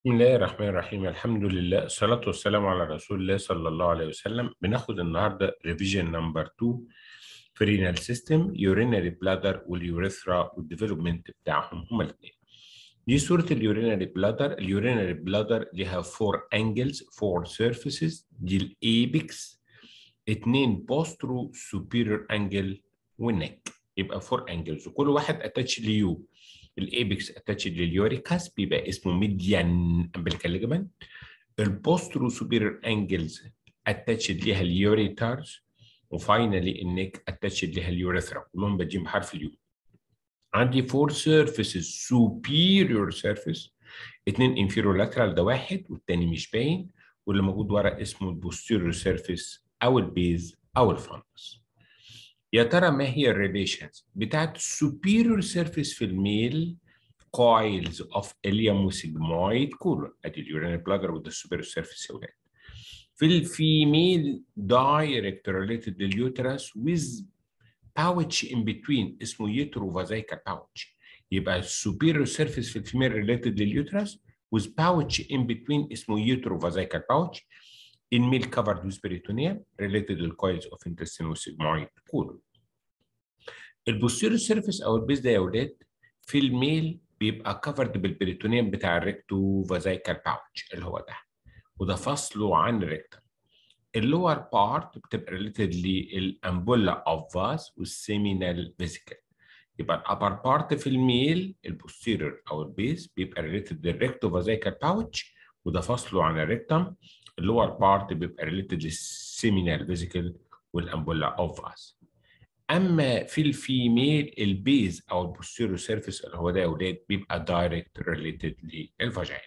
بسم الله الرحمن الرحيم الحمد لله الصلاة والسلام على رسول الله صلى الله عليه وسلم بناخد النهاردة ريفيجن نمبر 2 في رينال سيستم يورينري بلادر واليوريثرا والديفلوبمنت بتاعهم هما الاثنين دي صورة اليورينري بلادر اليورينري بلادر ليها فور انجلز فور سيرفيسز دي الايبكس اتنين بوسترو سوبيريور انجل والنك يبقى فور انجلز وكل واحد اتاتش ليو الايبكس اتاتش لليوريكاس بيبقى اسمه ميديان امبليكال ليجمنت البوسترو سوبيريور انجلز اتاتش ليها اليوريتارز وفاينلي النك اتاتش ليها اليوريثرا كلهم بادئين بحرف اليو عندي فور سيرفيسز سوبيريور سيرفيس اتنين انفيريور لاترال ده واحد والتاني مش باين واللي موجود ورا اسمه البوستيريور سيرفيس او البيز او الفانس يا ترى ما هي الريليشنز بتاعت superior surface في الميل coils of ilium وسيجمويد كولون ادي اليورينال بلادر وده superior surface يا ولاد في الفيميل direct related لليوترس with pouch in between اسمه يوتروفازيكال pouch يبقى superior surface في الفيميل related لليوترس with pouch in between اسمه يوتروفازيكال pouch in male covered with peritoneum related to the coils of intestine وسيجمويد كولون البوستيريور سيرفيس او البيز ده يا ولاد في الميل بيبقى كفرد بالبريتونيوم بتاع الريكتو فازايكال باوتش اللي هو ده وده فصله عن الريكتم اللور بارت بتبقى ريليتد للامبولا اوف فاس والسيمينال فيزيكال يبقى الابر بارت في الميل البوستيريور او البيز بيبقى ريليتد للريكتو فازايكال باوتش وده فصله عن الريكتم اللور بارت بيبقى ريليتد للسيمينال فيزيكال والامبولا اوف فاس اما في الفيميل البيز او البوستيريور سيرفيس اللي هو ده يا اولاد بيبقى دايركت ريليتد للفاجينا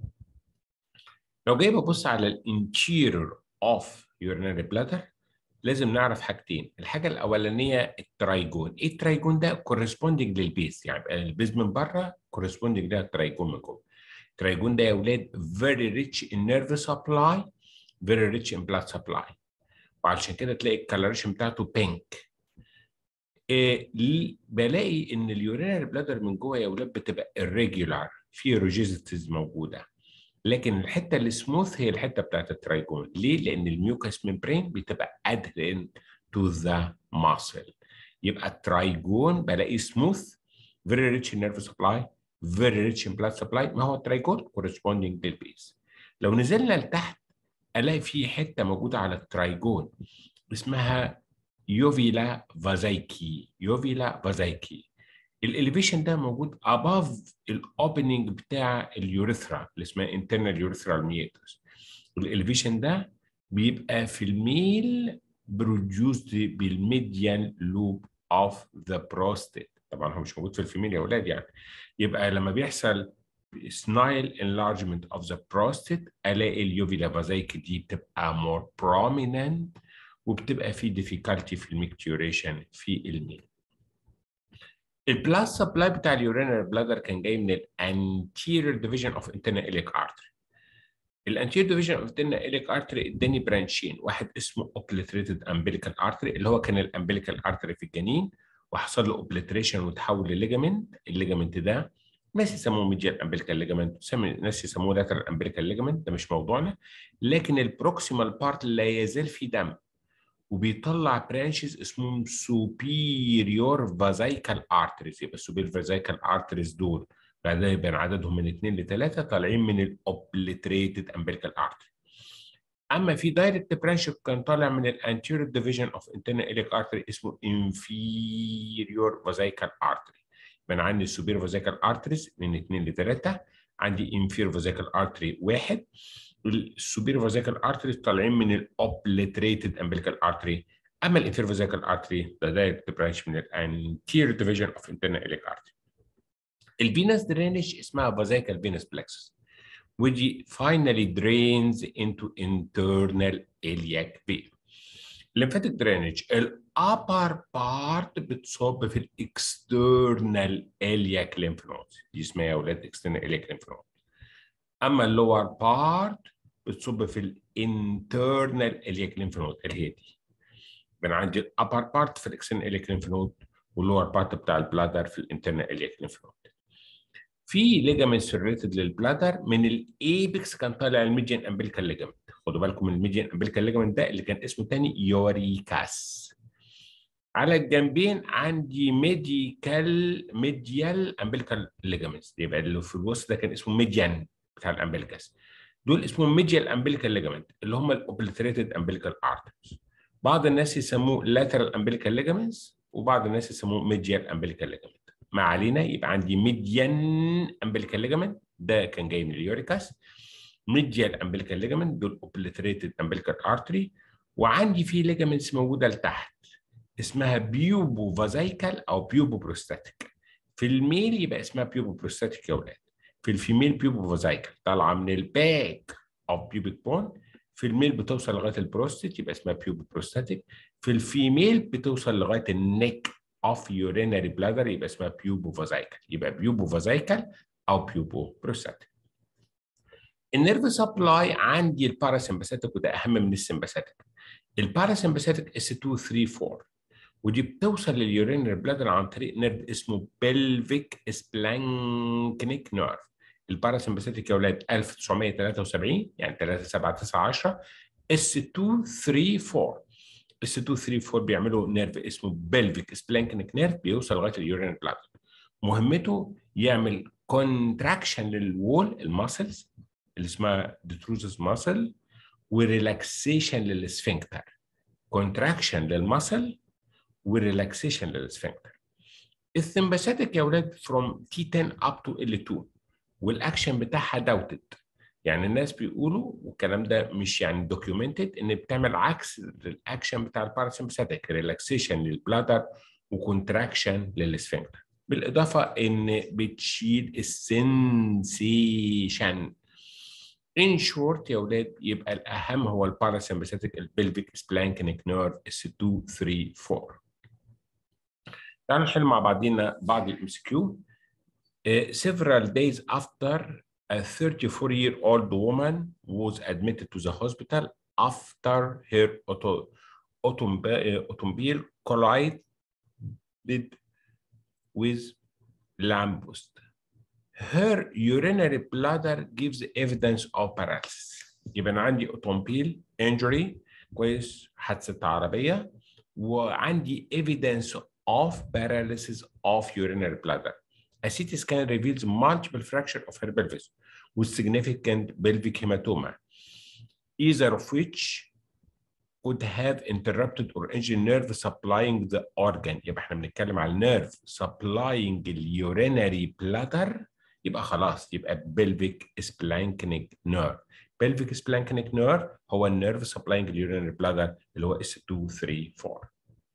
لو جاي ببص على الانتيريور اوف يورينري بلادر لازم نعرف حاجتين الحاجه الاولانيه الترايجون ايه الترايجون ده كورسبوندنج للبيز يعني البيز من بره كورسبوندنج ده الترايجون من جوه الترايجون ده يا اولاد very rich in nerve supply very rich in blood supply وعشان كده تلاقي الكالوريشن بتاعته بينك إيه بلاقي ان اليورينال بلادر من جوه يا اولاد بتبقى irregular في روجيزيتيز موجوده لكن الحته السموث هي الحته بتاعت الترايجون ليه؟ لان الميوكاس ممبرين بتبقى adherent to the muscle يبقى الترايجون بلاقيه سموث very rich in nerve supply very rich in blood supply ما هو الترايجون corresponding للبيس لو نزلنا لتحت الاقي في حته موجوده على الترايجون اسمها يوفيلا فازايكي يوفيلا فازايكي الاليفيشن ده موجود above الاوبننج بتاع اليوريثرا اللي اسمها internal urethral meatus والاليفيشن ده بيبقى في الميل produced بالميديان لوب اوف ذا بروستيت طبعا هو مش موجود في الفيميل يا اولاد يعني يبقى لما بيحصل snile enlargement of the prostate الاقي اليوفيلا فازايكي دي بتبقى more prominent وبتبقى في difficulty في الميكتوريشن في الميل. البلاس سبلاي بتاع اليورينال بلادر كان جاي من الانتيريور ديفيجن اوف internal iliac artery. الانتيريور ديفيجن اوف internal iliac artery اداني برانشين واحد اسمه obliterated umbilical artery اللي هو كان الامبليكال artery في الجنين وحصل له اوبليتريشن وتحول لليجامنت الليجامنت ده ناس يسموه ميديال امبليكال ليجامنت ناس يسموه لاترال امبليكال ليجامنت ده مش موضوعنا لكن البروكسيمال بارت لا يزال فيه دم وبيطلع برانشز اسمهم superior vesical arteries يبقى superior vesical arteries دول بعدها يبقى عددهم من اثنين لثلاثه طالعين من الاوبليتريتد umbilical artery اما في دايركت برانش كان طالع من الانتيريور ديفيجن اوف internal iliac artery اسمه inferior vesical artery يبقى عندي superior vesical arteries من اثنين لثلاثه عندي inferior vesical artery واحد السوبير فازيكال ارتري طالعين من الاوبليتريتد امبليكال ارتري اما الانفير فازيكال ارتري ده دايركت برانش من الانتير ديفيجن اوف انترنال اليك ارتري الفينس درينج اسمها فازيكال فينس بلكسس ودي finally drains into internal iliac vein lymphatic drainage الابر بارت بتصب في الاكسترنال iliac lymph nodes دي اسمها يا اولاد external iliac lymph node اما اللور بارت بتصب في الانترنال الياك ليمف نود اللي هي دي من عندي الابر بارت في الاكسترنال الياك ليمف نود واللور بارت بتاع البلادر في الانترنال الياك ليمف نود في ليجامنتس ريليتد للبلادر من الايبكس كان طالع الميديان امبليكال ليجامنت خدوا بالكم من الميديان امبليكال ليجامنت ده اللي كان اسمه تاني يوريكاس على الجنبين عندي ميديكال ميديال امبليكال ليجامنتس يبقى اللي في الوسط ده كان اسمه ميديان بتاع الامبليكاس دول اسمهم ميديال امبليكال ليجامنت اللي هم الاوبليتريتد امبليكال ارترز بعض الناس يسموه لاترال امبليكال ليجامنتس وبعض الناس يسموه ميديال امبليكال ليجامنت ما علينا يبقى عندي ميديان امبليكال ليجامنت ده كان جاي من اليوريكاس ميديال امبليكال ليجامنت دول اوبليتريتد امبليكال ارتري وعندي في ليجامنتس موجوده لتحت اسمها بيوبو فازايكال او بيوبو بروستاتيك في الميل يبقى اسمها بيوبو بروستاتيك يا اولاد في الفيميل بيوبو فازايكال طالعه من الباك اوف بيوبيك بون في الميل بتوصل لغايه البروستات يبقى اسمها بيوبو بروستاتيك في الفيميل بتوصل لغايه النك اوف يورينري بلادر يبقى اسمها بيوبو فازايكال يبقى بيوبو فازايكال او بيوبو بروستاتيك النيرف سبلاي عندي الباراسمباثيك وده اهم من السمباثيك الباراسمباثيك اس 2 3 4 ودي بتوصل لليورينري بلادر عن طريق نيرف اسمه بلفيك سبلانكنيك نيرف الباراسمباثيك يا اولاد 1973 يعني 3 7 9 10 اس 2 3 4 اس 2 3 4 بيعملوا نيرف اسمه بلفيك سبلانكنيك نيرف بيوصل لغايه اليورينري بلادر مهمته يعمل كونتراكشن للوول الماسلز اللي اسمها ديتروزس ماسل وريلاكسيشن للسفنكتر كونتراكشن للماسل وريلاكسيشن للسفنكتر السمباثيك يا اولاد from T10 up to L2 والاكشن بتاعها دوتد يعني الناس بيقولوا والكلام ده مش يعني دوكيومنتد ان بتعمل عكس الاكشن بتاع الباراسمباثيك ريلاكسيشن للبلادر وكونتراكشن للسفنكتر بالاضافه ان بتشيل السنسيشن ان شورت يا اولاد يبقى الاهم هو الباراسمباثيك البلفيك سبلانكنيك نيرف اس 2 3 4 تعالوا نحل مع بعضينا بعض الام سي كيو several days after a 34 year old woman was admitted to the hospital after her auto, automobile collided with lamppost. Her urinary bladder gives evidence of paralysis. يبقى أنا عندي automobile injury كويس حادثة عربية وعندي evidence of paralysis of urinary bladder. A CT scan reveals multiple fracture of her pelvis with significant pelvic hematoma, either of which could have interrupted or injured nerve supplying the organ. يبقى احنا بنتكلم على nerve supplying the urinary bladder يبقى خلاص يبقى pelvic splanchnic nerve. pelvic splanchnic nerve هو النيرف supplying the urinary bladder اللي هو S2 3 4.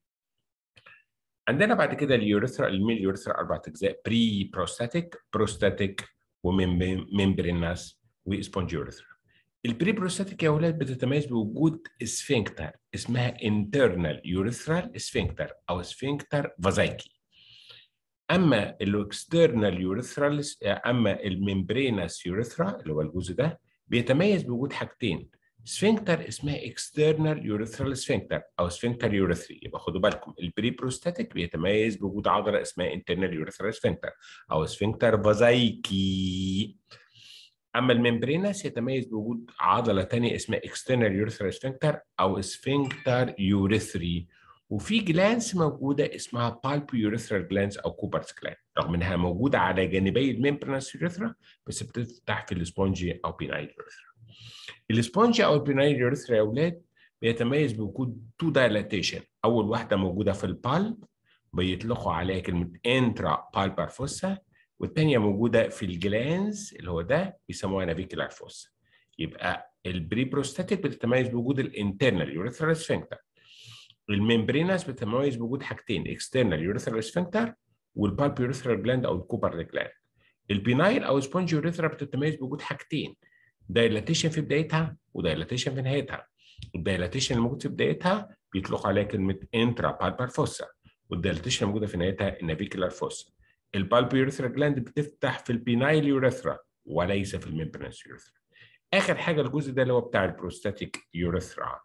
عندنا بعد كده اليوريثرا الميل يوريثرا اربع اجزاء بري بروستاتيك بروستاتيك وممبريناس وسبونج يوريثرا البري بروستاتيك يا اولاد بتتميز بوجود اسفنكتر اسمها انترنال يوريثرال اسفنكتر او اسفنكتر فازايكي اما الاكسترنال يوريثرال اما الممبريناس يوريثرا اللي هو الجزء ده بيتميز بوجود حاجتين سفنكتر اسمها اكسترنال يوريثرال سفنكتر او سفنكتر يوريثري يبقى خدوا بالكم البري بروستاتيك بيتميز بوجود عضله اسمها انترنال يوريثرال سفنكتر او سفنكتر فازايكي اما الممبرينس يتميز بوجود عضله ثانيه اسمها اكسترنال يوريثرال سفنكتر او سفنكتر يوريثري وفي جلانس موجوده اسمها بالبو يوريثرال جلانس او كوبرز جلانس رغم انها موجوده على جانبي الممبرينس يوريثرا بس بتفتح في السبونجي او بينايل يوريثرا السبونج او البينايل يوريثرا يا اولاد بيتميز بوجود تو دايلاتيشن اول واحده موجوده في البالب بيطلقوا عليها كلمه انترا بالبر فوسا والثانيه موجوده في الجلانز اللي هو ده بيسموها نافيكولار فوسا يبقى البري بروستاتيك بتتميز بوجود الانترنال يوريثرال سفنكتر الممبرينس بتتميز بوجود حاجتين اكسترنال يوريثرال سفنكتر والبالب يوريثرال جلاند او الكوبر جلاند البينايل او سبونج يوريثرا بتتميز بوجود حاجتين دايلاتيشن في بدايتها ودايلاتيشن في نهايتها الدايلاتيشن الموجود في بدايتها بيطلق عليها كلمه انترا بالبر فوسا والدايلاتيشن الموجوده في نهايتها النافيكولار فوسا البالب يوريثرا جلاند بتفتح في البينايل يوريثرا وليس في الممبرينس يوريثرا اخر حاجه الجزء ده اللي هو بتاع البروستاتيك يوريثرا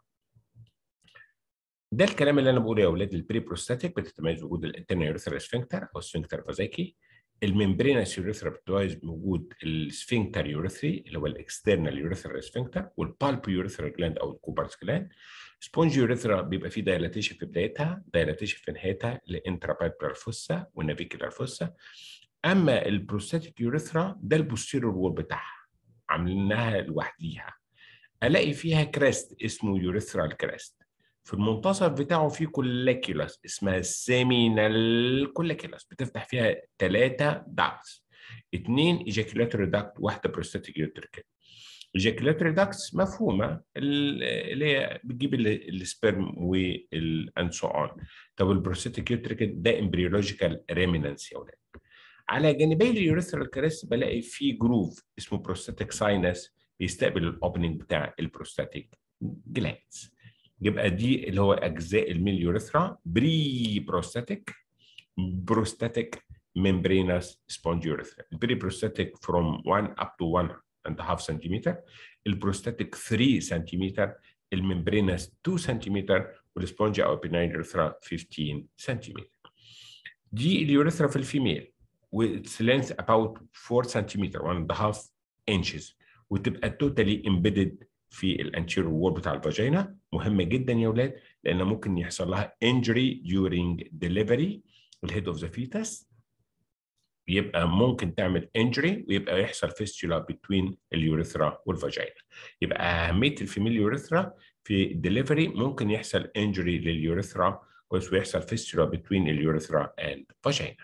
ده الكلام اللي انا بقوله يا اولاد البري بروستاتيك بتتميز بوجود الانترنال يوريثرال سفنكتر او سفنكتر فازايكي الممبرينس يوريثرا بتوايز موجود السفنكتر يوريثري اللي هو الاكسترنال يوريثرا سفنكتر والبالب يوريثرا جلاند او الكوبرس جلاند سبونج يوريثرا بيبقى فيه دايلاتيشن في بدايتها دايلاتيشن في نهايتها لانترابالبر فوسا والنافيكولار فوسا اما البروستاتيك يوريثرا ده البوستيرور وول بتاعها عاملينها لوحديها الاقي فيها كريست اسمه يوريثرال كريست في المنتصف بتاعه في كوليكيولاس اسمها سيمينال كوليكيولاس بتفتح فيها ثلاثة داكتس اثنين ايجاكيولاتوري داكت واحدة بروستاتيك يوتريكال ايجاكيولاتوري داكتس مفهومة اللي هي بتجيب السبرم والاند سو اون طب البروستاتيك يوتريكال ده امبريولوجيكال ريمينانس يا ولاد على جانبي اليوريثرال كريست بلاقي في جروف اسمه بروستاتيك ساينس بيستقبل الاوبننج بتاع البروستاتيك جلاندز يبقى دي اللي هو اجزاء الميل يوريثرا بري بروستاتيك بروستاتيك membranous sponge urethra. البري بروستاتيك from 1 up to 1 and a half centimeter. البروستاتيك 3 سنتيمتر. الممبرينس 2 سنتيمتر والسبونج او بيناين يوريثرا 15 سنتيمتر. دي اليوريثرا في الفيميل وits length about 4 سنتيمتر 1 and a half inches وتبقى totally embedded في الانتيريور وول بتاع الفاجينا مهمه جدا يا اولاد لان ممكن يحصل لها injury during delivery الهيد اوف ذا فيتس يبقى ممكن تعمل انجري ويبقى يحصل فيستولا بين اليوريثرا والفاجينا يبقى اهميه الفيميل يوريثرا في الدليفري ممكن يحصل انجري لليوريثرا كويس ويحصل فيستولا بين اليوريثرا اند فاجينا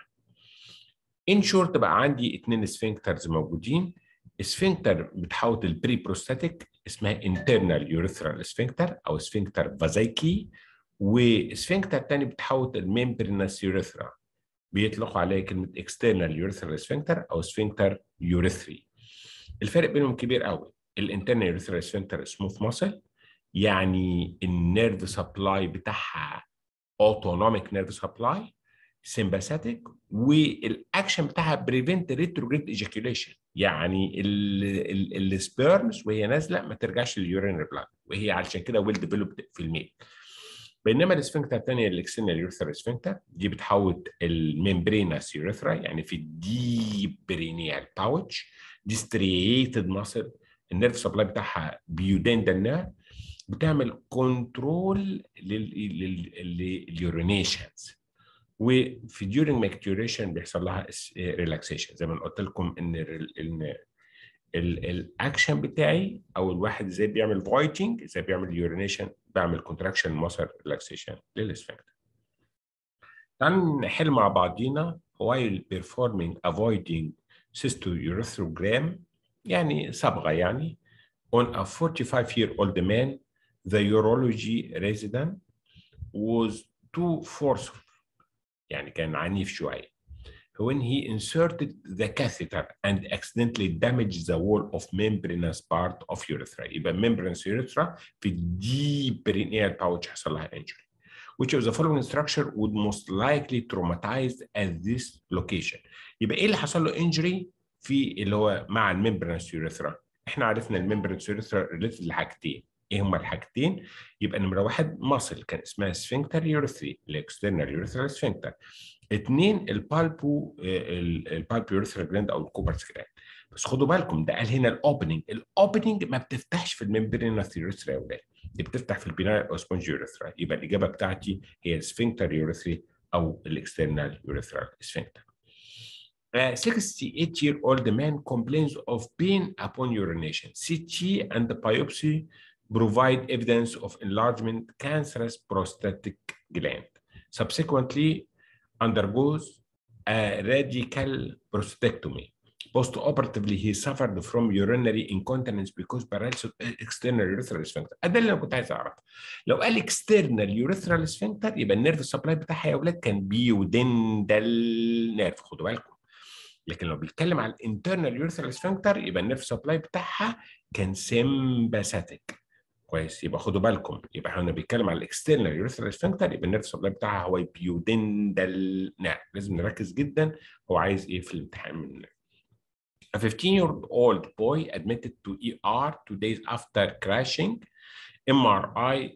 ان شورت بقى عندي اثنين سفنكترز موجودين سفنكتر بتحوط البري بروستاتيك اسمها internal urethral sphincter او سفنكتر فازايكي وسفنكتر تاني بتحوط الممبرينس يوريثرا بيطلقوا عليها كلمه external urethral sphincter او سفنكتر يوريثري الفرق بينهم كبير قوي الانترنال يوريثرال sphincter سموث ماسل يعني النيرف سبلاي بتاعها اوتونوميك نيرف سبلاي سمباثيك والاكشن بتاعها بريفنت ريتروجريد ايجاكيوليشن يعني السبيرمز وهي نازله ما ترجعش لليورينري بلاد وهي علشان كده ويل ديفلوبد في الميل بينما السفنكتر الثانيه الاكسترنال يوريثرال سفنكتر دي بتحوط الممبرينس يوريثرا يعني في الديب برينيال باوتش دي ستريتد ماسل النيرف سبلاي بتاعها بيودندال نيرف بتعمل كنترول لليورينيشنز وفي during maturation بيحصل لها ريلاكسيشن زي ما قلت لكم ان ان الاكشن بتاعي او الواحد ازاي بيعمل فويتنج ازاي بيعمل يورينيشن بعمل كونتراكشن مصر ريلاكسيشن للسفنكتر تعالوا نحل مع بعضينا while performing avoiding cystourethrogram يعني صبغه يعني on a 45 year old man the urology resident was too forceful يعني كان عنيف شوية. When he inserted the catheter and accidentally damaged the wall of membranous part of urethra. يبقى membranous urethra في deep perineal pouch حصل لها injury. Which of the following structure would most likely traumatize at this location. يبقى ايه اللي حصل له injury في اللي هو مع الممبرانس urethra؟ احنا عرفنا الممبرانس urethra ريليتد لحاجتين. ايه هما الحاجتين؟ يبقى نمره واحد ماسل كان اسمها سفنكتر يوريثري الاكسترنال يوريثرال سفنكتر. اثنين البالبو البالبو يوريثرال جلاند او الكوبرس جلاند. بس خدوا بالكم ده قال هنا الاوبننج، الاوبننج ما بتفتحش في الممبرينس يوريثرا يا ولاد. دي بتفتح في البناء او سبونج يوريثرا، يبقى الاجابه بتاعتي هي سفنكتر يوريثري او الاكسترنال يوريثرال سفنكتر. A 68 year old man complains of pain upon urination. CT and the biopsy provide evidence of enlargement cancerous prostatic gland. Subsequently, undergoes a radical prostatectomy. Post-operatively, he suffered from urinary incontinence because paralysis of external urethral sphincter. ده اللي انا كنت عايز اعرف. لو قال external urethral sphincter يبقى النيرف سبلاي بتاعها يا اولاد كان بيودندال نيرف خدوا بالكم. لكن لو بيتكلم على الانترنال يوريثرال سفنكتر يبقى النيرف سبلاي بتاعها كان سمباثيك كويس يبقى خدوا بالكم يبقى احنا بنتكلم على الاكسترنال يوريثرال سفنكتر يبقى النيرف سبلاي بتاعها هو بيودندال نيرف لازم نركز جدا هو عايز ايه في الامتحان من A 15-year-old boy admitted to ER two days after crashing. MRI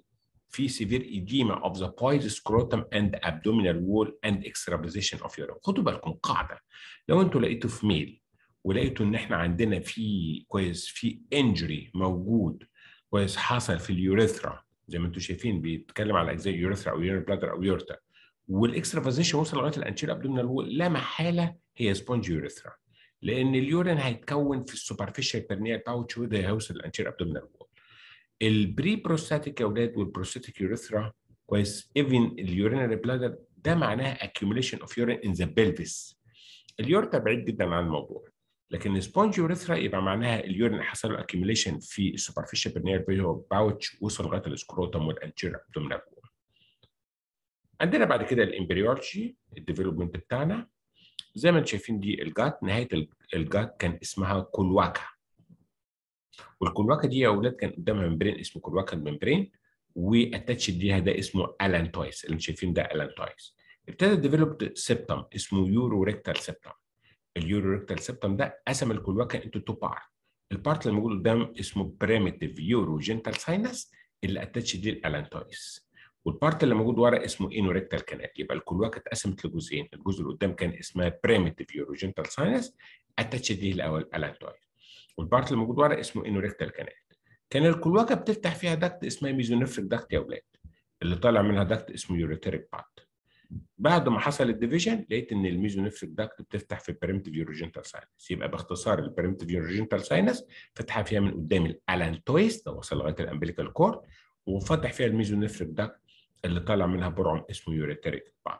في severe edema of the poise scrotum and abdominal wall and extravasation of urine خدوا بالكم قاعده لو انتوا لقيتوا في ميل ولقيتوا ان احنا عندنا في كويس في انجري موجود كويس حصل في اليوريثرا زي ما انتم شايفين بيتكلم على اجزاء يوريثرا او يورين بلادر او يورتا والاكسترافازيشن وصل لغايه الانتير ابدومينال وول لا محاله هي سبونج يوريثرا لان اليورين هيتكون في السوبرفيشال بيرنيال باوتش وده هيوصل للانتير ابدومينال وول البري بروستاتيك يا اولاد والبروستاتيك يوريثرا كويس ايفن اليورينري بلادر ده معناها accumulation of urine in the pelvis اليورتا بعيد جدا عن الموضوع لكن سبونج يوريثرا يبقى معناها اليورين حصل له accumulation في السوبرفيشال بيرنيال باوتش وصل لغايه السكروتم والانتير ابدومينال وول عندنا بعد كده الامبريولوجي الديفلوبمنت بتاعنا زي ما انتم شايفين دي الجات نهايه الجات كان اسمها كلواكا والكلواكا دي يا اولاد كان قدامها ممبرين اسمه كلواكا ممبرين واتاتش ليها ده اسمه الانتويس اللي شايفين ده الانتويس ابتدى ديفلوب سيبتم اسمه يورو ريكتال سيبتم اليورو ريكتال سيبتم ده قسم الكلواكا انتو تو بارت البارت اللي موجود قدام اسمه بريميتيف يورو جنتال ساينس اللي اتاتش دي الالانتويس والبارت اللي موجود ورا اسمه انوريكتال كانال يبقى الكلواكا اتقسمت لجزئين الجزء اللي قدام كان اسمها بريميتيف يوروجنتال ساينس اتاتش دي الاول الانتويد والبارت اللي موجود ورا اسمه انوريكتال كانال كان الكلواكا بتفتح فيها دكت اسمها ميزونيفريك دكت يا اولاد اللي طالع منها دكت اسمه يوريتريك بارت بعد ما حصل الديفيجن لقيت ان الميزونيفريك دكت بتفتح في البريمتيف يوروجنتال ساينس يبقى باختصار البريمتيف يوروجنتال ساينس فتحها فيها من قدام الالانتويس ده وصل لغايه الامبليكال كور وفتح فيها الميزونيفريك دكت اللي طالع منها برعم اسمه يوريتريك بعد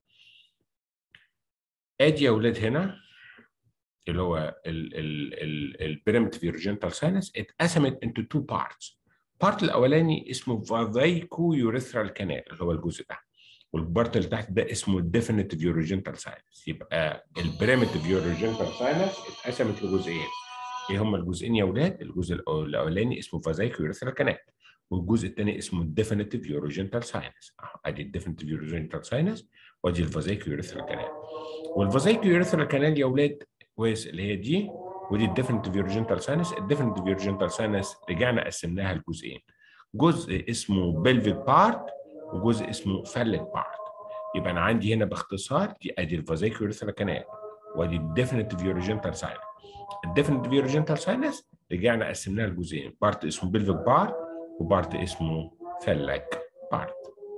ادي يا اولاد هنا اللي هو البيراميد فيرجنتال ساينس اتقسمت انتو تو بارتس البارت الاولاني اسمه فازايكو يوريثرال كانال اللي هو الجزء ده والبارت اللي تحت ده اسمه الديفينيتيف يوريجنتال ساينس يبقى البريمتيف يوريجنتال ساينس اتقسمت لجزئين ايه هما الجزئين يا اولاد الجزء الاولاني اسمه فازايكو يوريثرال كانال والجزء الثاني اسمه الديفينيتيف يوروجنتال ساينس ادي الديفينيتيف يوروجنتال ساينس وادي الفازيكو يوريثرال كانال والفازيكو يوريثرال كانال يا اولاد كويس اللي هي دي ودي الديفينيتيف يوروجنتال ساينس الديفينيتيف يوروجنتال ساينس رجعنا قسمناها لجزئين جزء اسمه بلفيك بارت وجزء اسمه فاليك بارت يبقى انا عندي هنا باختصار دي ادي الفازيكو يوريثرال كانال وادي الديفينيتيف يوروجنتال ساينس الديفينيتيف يوروجنتال ساينس رجعنا قسمناها لجزئين بارت اسمه بلفيك بارت وبارت اسمه فلك بارت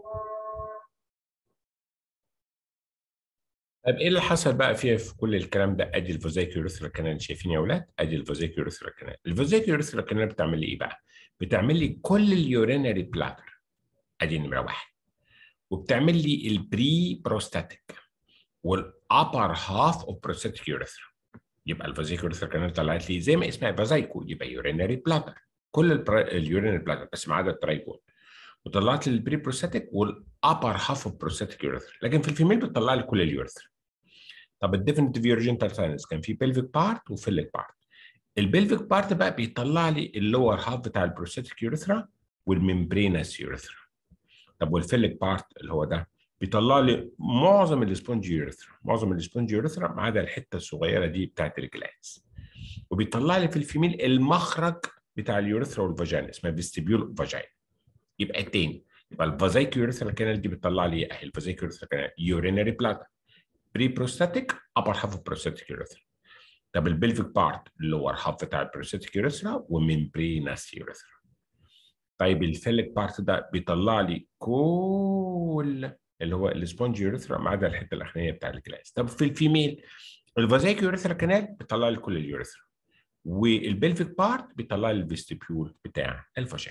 طب ايه اللي حصل بقى فيها في كل الكلام ده ادي الفوزيك يوريثرال كانال شايفين يا اولاد ادي الفوزيك يوريثرال كانال الفوزيك يوريثرال كانال بتعمل لي ايه بقى بتعمل لي كل اليورينري بلادر ادي نمره واحد وبتعمل لي البري بروستاتيك والابر هاف اوف بروستاتيك يوريثرا يبقى الفوزيك يوريثرال كانال طلعت لي زي ما اسمها فازايكو يبقى يورينري بلادر كل اليورين بلادر بس ما عدا الترايجون وطلعت لي البري بروستاتيك والابر هاف اوف بروستاتيك يوريثرا لكن في الفيميل بتطلع لي كل اليوريثرا طب الديفينيتيف يورجنتال ساينس كان في بيلفيك بارت وفيليك بارت البيلفيك بارت بقى بيطلع لي اللور هاف بتاع البروستاتيك يوريثرا والممبرينس يوريثرا طب والفيليك بارت اللي هو ده بيطلع لي معظم السبونج يوريثرا معظم السبونج يوريثرا ما عدا الحته الصغيره دي بتاعت الجلاس وبيطلع لي في الفيميل المخرج بتاع اليوريثرا والفاجينا اسمها فيستيبيول فاجينا يبقى التاني يبقى الفازايك يوريثرا كانال دي بتطلع لي اهي الفازايك يوريثرا كانال يورينري بلادر بري بروستاتيك ابر هاف بروستاتيك يوريثرا طب البلفيك بارت اللور هاف بتاع البروستاتيك يوريثرا وممبرينس يوريثرا طيب الفيليك بارت ده بيطلع لي كل اللي هو السبونج يوريثرا ما عدا الحته الاخرانيه بتاع الجلاس طب في الفيميل الفازايك يوريثرا كانال بيطلع لي كل اليوريثرا والبلفيك بارت بيطلع لي الفيستيبيول بتاع الفاجينا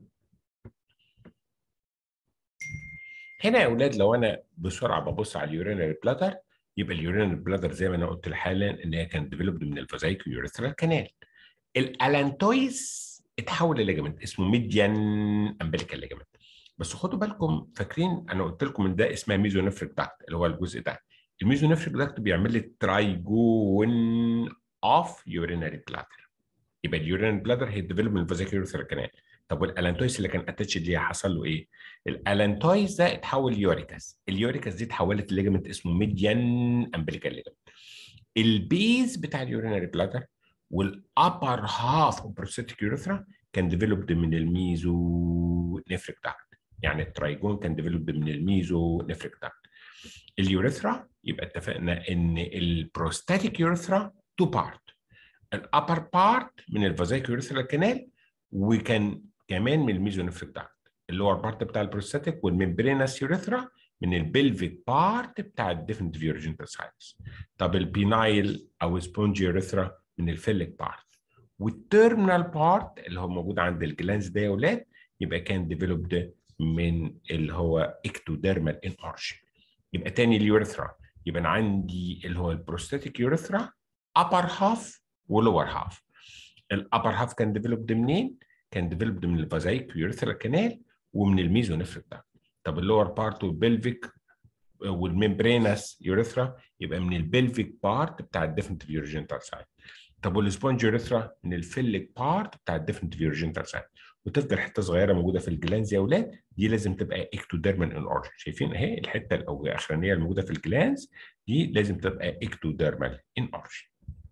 هنا يا اولاد لو انا بسرعه ببص على اليورينري بلادر يبقى اليورينري بلادر زي ما انا قلت حالا ان هي كانت ديفلوبد من الفازايكو يوريثرال كانال الالانتويس اتحول لليجمنت اسمه ميديان امبليكال ليجمنت بس خدوا بالكم فاكرين انا قلت لكم ان ده اسمها ميزونيفريك داكت اللي هو الجزء ده الميزونيفريك داكت بيعمل لي ترايجون اوف يورينري بلادر يبقى اليورينري بلادر هي ديفلوب من الفازايكو يوريثرال كانال طب والالانتويس اللي كان اتاتش ليها حصل له ايه؟ الالانتويس ده اتحول ليوريكاس، اليوريكاس دي اتحولت لليجمنت اسمه ميديان امبليكال ليجمنت. البيز بتاع اليورينري بلادر والابر هاف اوف بروستاتيك يوريثرا كان ديفلوبد من الميزو نفريك داكت يعني الترايجون كان ديفلوبد من الميزو نفريك داكت اليوريثرا يبقى اتفقنا ان البروستاتيك يوريثرا تو بارت الابر بارت من الفازايك يوريثرا كانال وكان كمان من الميزونفريك داكت اللور بارت بتاع البروستاتيك والممبرينس يوريثرا من البلفيك بارت بتاع الديفنت يوريجنتال ساينس طب البينايل او سبونج يوريثرا من الفيليك بارت والتيرمينال بارت اللي هو موجود عند الجلانز ده يا ولاد يبقى كان ديفلوبد من اللي هو اكتوديرمال ان اورشن يبقى تاني اليوريثرا يبقى انا عندي اللي هو البروستاتيك يوريثرا upper half ولور هاف الابر هاف كان ديفلوبد منين؟ كان ديفلوبد من الفازايك يوريثرا كانال ومن الميزونفريك ده طب اللور بارت والبلفيك والممبرينس يوريثرا يبقى من البلفيك بارت بتاع الديفنت يوريجنتال سايد طب والسبونج يوريثرا من الفيليك بارت بتاع الديفنت يوريجنتال سايد وتفضل حته صغيره موجوده في الجلانز يا اولاد دي لازم تبقى اكتوديرمال ان اورجن شايفين اهي الحته الاخرانيه الموجوده في الجلانز دي لازم تبقى اكتوديرمال ان اورجن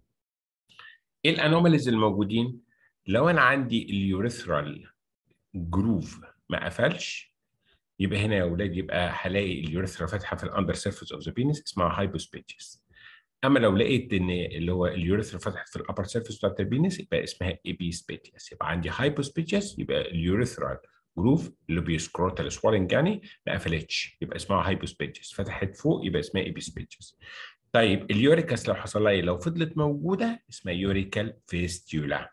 ايه الانوماليز الموجودين لو انا عندي اليوريثرال جروف ما قفلش يبقى هنا يا اولاد يبقى هلاقي اليوريثرا فاتحه في الاندر سيرفيس اوف ذا بينس اسمها هايبوسبيتشس اما لو لقيت ان اللي هو اليوريثرا فتحت في الابر سيرفيس بتاعت البينس يبقى اسمها ايبيسبيتيس يبقى عندي هايبوسبيتشس يبقى اليوريثرال جروف اللي بيسكروتال سوالنج يعني ما قفلتش يبقى اسمها هايبوسبيتشس فتحت فوق يبقى اسمها ايبيسبيتشس طيب اليوريكاس لو حصل لها ايه؟ لو فضلت موجوده اسمها يوريكال فيستيولا.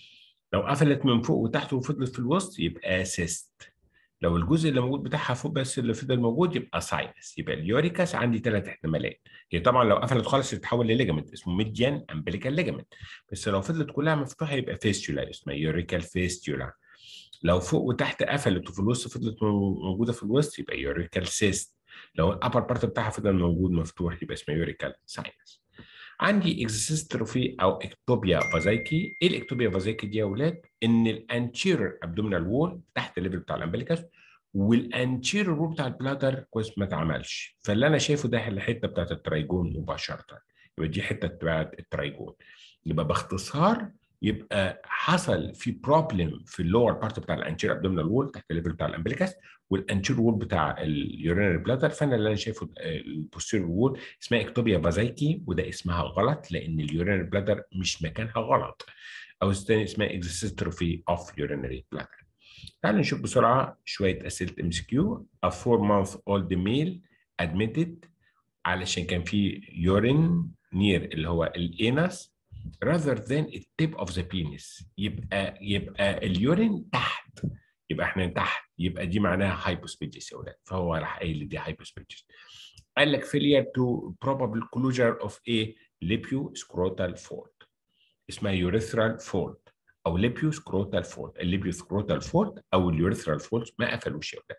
لو قفلت من فوق وتحت وفضلت في الوسط يبقى سيست. لو الجزء اللي موجود بتاعها فوق بس اللي فضل موجود يبقى ساينس. يبقى اليوريكاس عندي ثلاث احتمالات. هي طبعا لو قفلت خالص تتحول لليجمنت اسمه ميديان امبليكال ليجمنت. بس لو فضلت كلها مفتوحه يبقى فيستيولا اسمها يوريكال فيستيولا. لو فوق وتحت قفلت وفي الوسط فضلت موجوده في الوسط يبقى يوريكال سيست. لو الابر بارت بتاعها فضل موجود مفتوح يبقى اسمه يوريكال ساينس. عندي اكزيستروفي او اكتوبيا فازايكي، ايه الاكتوبيا فازايكي دي يا اولاد؟ ان الانتيرير ابدومينال وول تحت الليفل بتاع الامبليكاس والانتيرير وول بتاع البلادر كويس ما اتعملش، فاللي انا شايفه ده الحته بتاعت الترايجون مباشره. يبقى دي حته بتاعت الترايجون. يبقى باختصار يبقى حصل في بروبلم في اللور بارت بتاع الانتير ابدومينال وول تحت الليفل بتاع الامبليكاس والانتير وول بتاع اليورينري بلادر فانا اللي انا شايفه البوستيريور وول اسمها اكتوبيا فازايكي وده اسمها غلط لان اليورينري بلادر مش مكانها غلط او الثاني اسمها اكزيستروفي اوف يورينري بلادر تعالوا نشوف بسرعه شويه اسئله ام سي كيو a 4 month old male admitted علشان كان في يورين نير اللي هو الانس rather than the tip of the penis يبقى يبقى اليورين تحت يبقى احنا تحت يبقى دي معناها هايبوسبيجيس يا ولاد فهو راح قايل لي دي هايبوسبيجيس قال لك failure to probable closure of a lipioscrotal fold اسمها urethral fold او lipioscrotal fold الليبيوسكروتال fold او اليوريثرال fold ما قفلوش يا ولاد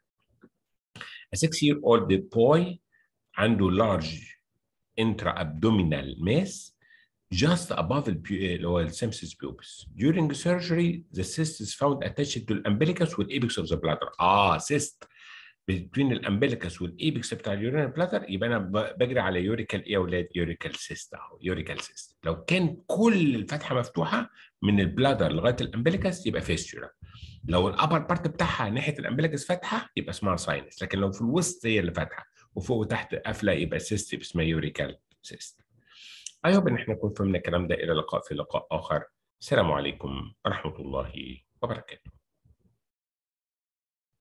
A six year old boy عنده large intra-abdominal mass just above اللي هو السيمسيس بيوبس. During surgery, the cyst is found attached to the umbilicus والايبكس of the bladder. اه cyst between الامبليكس والايبكس بتاع اليورينال بلادر يبقى انا بجري على يوريكال ايه يا اولاد؟ يوريكال سيست اهو يوريكال سيست. لو كان كل الفتحه مفتوحه من البلادر لغايه الامبليكس يبقى فيستولا. لو الابر بارت بتاعها ناحيه الامبليكس فاتحه يبقى اسمها ساينس، لكن لو في الوسط هي اللي فاتحه وفوق وتحت قافله يبقى سيست يبقى اسمها يوريكال سيست. I hope ان احنا نكون فهمنا الكلام ده الى اللقاء في لقاء اخر السلام عليكم ورحمه الله وبركاته